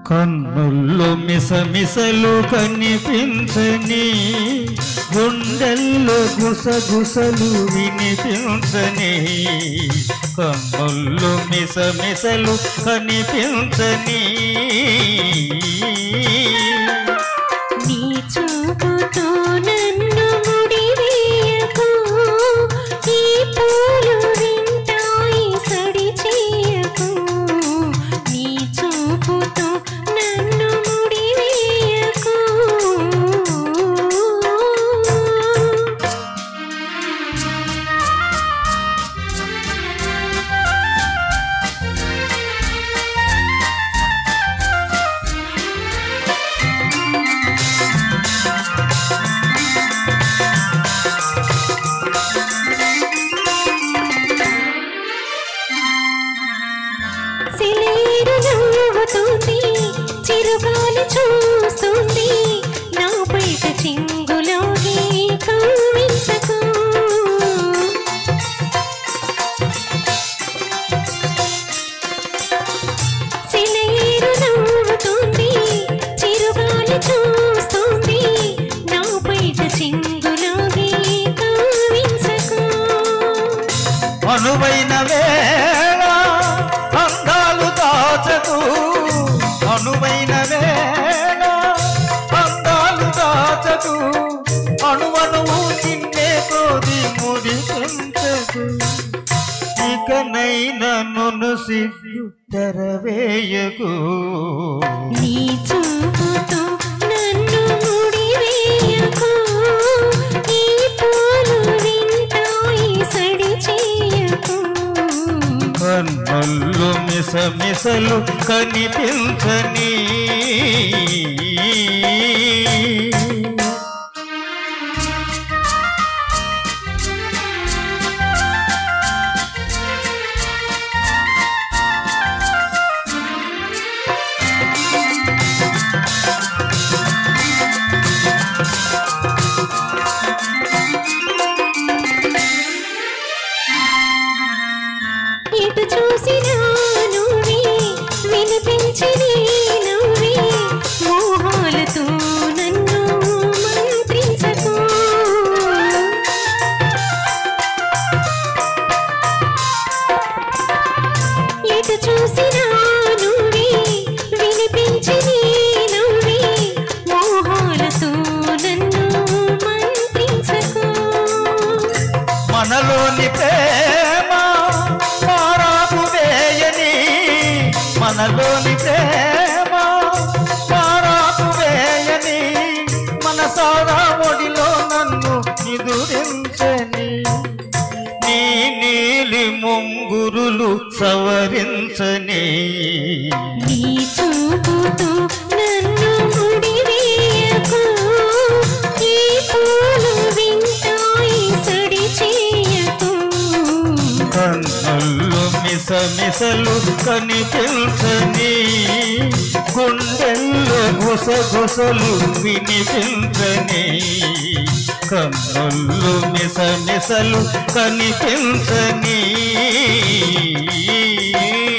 కన్నుల్లో మిసమిసలు కనిపించని గుండెల్లో గుసగుసలు వినిపించని కన్నుల్లో మిసమిసలు కనిపించని నీ చూపుతో నన్ను ముడివేయకు ఈ పూలు వింటాయి సడి చేయకు నీ చూపుతో నన్ను ముడివేయకు సిలేరు నవ్వుతుంది చిరుగాలి చూస్తుంది నా బయట చింగులోకి కవ్వించకు సిలేరు నవ్వుతుంది చిరుగాలి చూస్తుంది నా బయట చింగులోకి కవ్వించకు అనువైన వేళ అందాలు దాచకు అనువైన వేళ అందాలు దాచకు అణువణువు నిన్నే కోది మురిపించకు ఇకనైనా నన్ను సిగ్గు తెరవేయకు నీ చూపుతో నన్ను ముడివేయకు ఈ పూలు వింటాయి సడి చేయకు కన్నుల్లో మిసమిసలు కనిపించని ఇటు చూసినా నువ్వే వినిపించని నువ్వే మోహాలతో నన్ను మంత్రించకు ఎటు చూసినా నువ్వే వినిపించని నువ్వే మోహాలతో నన్ను మంత్రించకు మనలోని ప్రేమ పారాపు వేయని మనలోని ప్రేమ పారాపు వేయని మన సారా ఒడిలో నన్ను ఎదురించని నీ నీలి ముంగురులు సవరించని నీ చూపుతో నన్ను ముడివేయకు ఈ పూలు వింటాయి సడి చేయకు కన్నుల్లో మిసమిసలు కనిపించని గుండెల్లో గుసగుసలు వినిపించని కన్నుల్లో మిసమిసలు కనిపించని